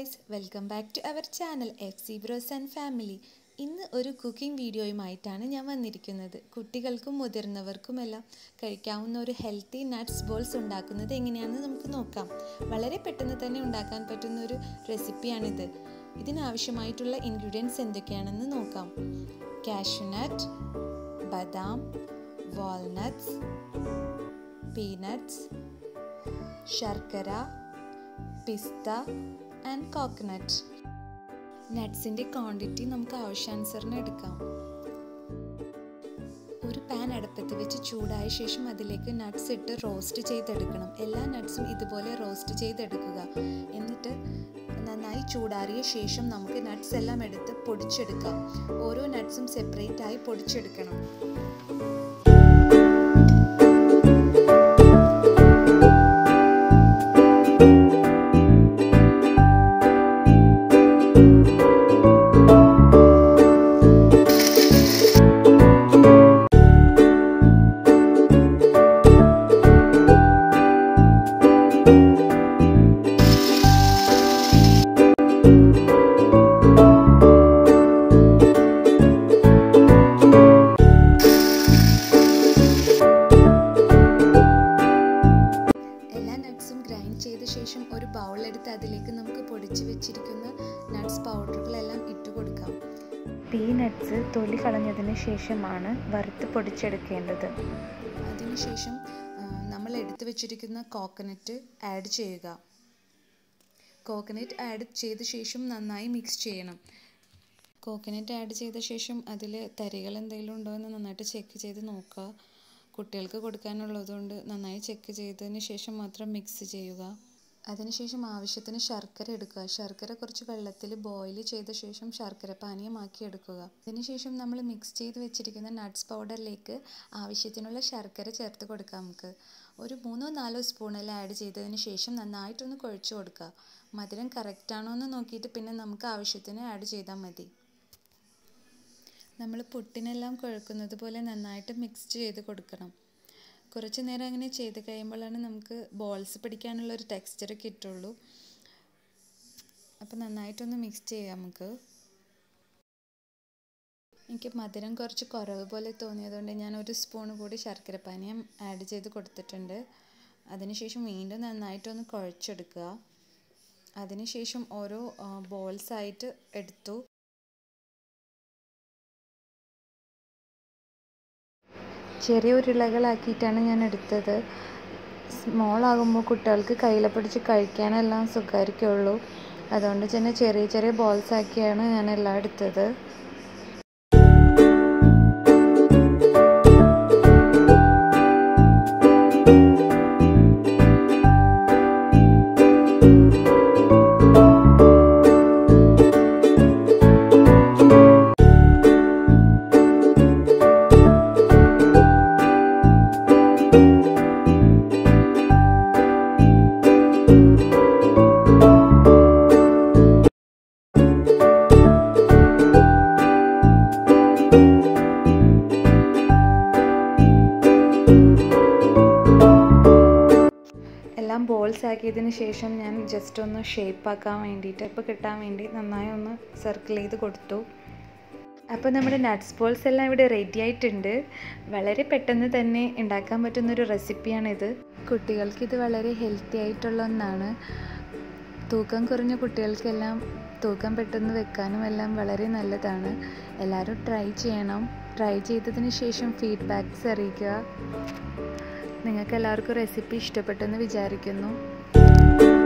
guys welcome back to our channel F C bros and family ഇന്ന് ഒരു cooking വീഡിയോയുമായിട്ടാണ് ഞാൻ വന്നിരിക്കുന്നത് കുട്ടികൾക്കും മുതിർന്നവർക്കുമെല്ലാം കഴിക്കാവുന്ന ഒരു ഹെൽത്തി നട്ട്സ് ബോൾസ് ഉണ്ടാക്കുന്നത് എങ്ങനെയാണെന്ന് നമുക്ക് നോക്കാം വളരെ പെട്ടെന്ന് തന്നെ ഉണ്ടാക്കാൻ പറ്റുന്ന ഒരു റെസിപ്പിയാണിത് ഇതിനാവശ്യമായിട്ടുള്ള ഇൻഗ്രീഡിയൻസ് എന്തൊക്കെയാണെന്ന് നോക്കാം കാഷ്യൂനട്ട് ബദാം വാൾനട്ട്സ് പീനട്ട്സ് ശർക്കര പിസ്ത ആൻഡ് കോക്കനട്ട് നട്ട്സിൻ്റെ ക്വാണ്ടിറ്റി നമുക്ക് ആവശ്യാനുസരണം എടുക്കാം ഒരു പാൻ അടുപ്പത്ത് വെച്ച് ചൂടായ ശേഷം അതിലേക്ക് നട്ട്സ് ഇട്ട് റോസ്റ്റ് ചെയ്തെടുക്കണം എല്ലാ നട്ട്സും ഇതുപോലെ റോസ്റ്റ് ചെയ്തെടുക്കുക എന്നിട്ട് നന്നായി ചൂടാറിയ ശേഷം നമുക്ക് നട്ട്സ് എല്ലാം എടുത്ത് പൊടിച്ചെടുക്കാം ഓരോ നട്ട്സും സെപ്പറേറ്റ് ആയി പൊടിച്ചെടുക്കണം എല്ലാ നട്ട്സും ഗ്രൈൻഡ് ചെയ്ത ശേഷം ഒരു ബൗളെടുത്ത് അതിലേക്ക് നമുക്ക് പൊടിച്ചു വെച്ചിരിക്കുന്ന നട്ട്സ് പൗഡറുകളെല്ലാം ഇട്ട് കൊടുക്കാം പീനട്ട്സ് തൊലി കളഞ്ഞതിന് ശേഷമാണ് വറുത്ത് പൊടിച്ചെടുക്കേണ്ടത് അതിനുശേഷം ആ, നമ്മൾ എടുത്തു വെച്ചിരിക്കുന്ന കോക്കനട്ട് ആഡ് ചെയ്യുക കോക്കനട്ട് ആഡ് ചെയ്ത ശേഷം നന്നായി മിക്സ് ചെയ്യണം കോക്കനട്ട് ആഡ് ചെയ്ത ശേഷം അതിൽ തരികൾ എന്തെങ്കിലും ഉണ്ടോ എന്ന് നന്നായിട്ട് ചെക്ക് ചെയ്ത് നോക്കുക കുട്ടികൾക്ക് കൊടുക്കാനുള്ളതുകൊണ്ട് നന്നായി ചെക്ക് ചെയ്തതിന് ശേഷം മാത്രം മിക്സ് ചെയ്യുക അതിനുശേഷം ആവശ്യത്തിന് ശർക്കര എടുക്കുക ശർക്കര കുറച്ച് വെള്ളത്തിൽ ബോയിൽ ചെയ്ത ശേഷം ശർക്കര പാനീയമാക്കി എടുക്കുക അതിനുശേഷം നമ്മൾ മിക്സ് ചെയ്ത് വെച്ചിരിക്കുന്ന നട്ട്സ് പൗഡറിലേക്ക് ആവശ്യത്തിനുള്ള ശർക്കര ചേർത്ത് കൊടുക്കാം നമുക്ക് ഒരു മൂന്നോ നാലോ സ്പൂണെല്ലാം ആഡ് ചെയ്തതിന് ശേഷം നന്നായിട്ടൊന്ന് കുഴച്ച് കൊടുക്കുക മധുരം കറക്റ്റാണോ എന്ന് നോക്കിയിട്ട് പിന്നെ നമുക്ക് ആവശ്യത്തിന് ആഡ് ചെയ്താൽ മതി നമ്മൾ പുട്ടിനെല്ലാം കുഴക്കുന്നത് പോലെ നന്നായിട്ട് മിക്സ് ചെയ്ത് കൊടുക്കണം കുറച്ച് നേരം അങ്ങനെ ചെയ്ത് കഴിയുമ്പോഴാണ് നമുക്ക് ബോൾസ് പിടിക്കാനുള്ള ഒരു ടെക്സ്ചർ കിട്ടുള്ളൂ അപ്പോൾ നന്നായിട്ടൊന്ന് മിക്സ് ചെയ്യാം നമുക്ക് എനിക്ക് മധുരം കുറച്ച് കുറവ് പോലെ തോന്നിയതുകൊണ്ട് ഞാൻ ഒരു സ്പൂൺ കൂടി ശർക്കര പാനീയം ആഡ് ചെയ്ത് കൊടുത്തിട്ടുണ്ട് അതിനുശേഷം വീണ്ടും നന്നായിട്ടൊന്ന് കുഴച്ചെടുക്കുക അതിനുശേഷം ഓരോ ബോൾസ് ആയിട്ട് എടുത്തു ചെറിയ ഉരുളകളാക്കിയിട്ടാണ് ഞാൻ എടുത്തത് സ്മോൾ ആകുമ്പോൾ കുട്ടികൾക്ക് കയ്യിൽ പിടിച്ച് കഴിക്കാനെല്ലാം സുഖമായിരിക്കുള്ളൂ അതുകൊണ്ട് തന്നെ ചെറിയ ചെറിയ ബോൾസ് ആക്കിയാണ് ഞാൻ എല്ലാം എടുത്തത് എല്ലാം ബോൾസ് ആക്കിയതിന് ശേഷം ഞാൻ ജസ്റ്റ് ഒന്ന് ഷേപ്പ് ആക്കാൻ വേണ്ടിയിട്ട് ഇപ്പോൾ കിട്ടാൻ വേണ്ടി നന്നായി ഒന്ന് സർക്കിൾ ചെയ്ത് കൊടുത്തു അപ്പോൾ നമ്മുടെ നട്ട്സ് ബോൾസ് എല്ലാം ഇവിടെ റെഡി ആയിട്ടുണ്ട് വളരെ പെട്ടെന്ന് തന്നെ ഉണ്ടാക്കാൻ പറ്റുന്നൊരു റെസിപ്പിയാണിത് കുട്ടികൾക്ക് ഇത് വളരെ ഹെൽത്തി ആയിട്ടുള്ള ഒന്നാണ് തൂക്കം കുറഞ്ഞ കുട്ടികൾക്കെല്ലാം തൂക്കം പെട്ടെന്ന് വെക്കാനും എല്ലാം വളരെ നല്ലതാണ് എല്ലാവരും ട്രൈ ചെയ്യണം ട്രൈ ചെയ്തതിന് ശേഷം ഫീഡ്ബാക്ക്സ് അറിയിക്കുക നിങ്ങൾക്ക് എല്ലാവർക്കും റെസിപ്പി ഇഷ്ടപ്പെട്ടെന്ന് വിചാരിക്കുന്നു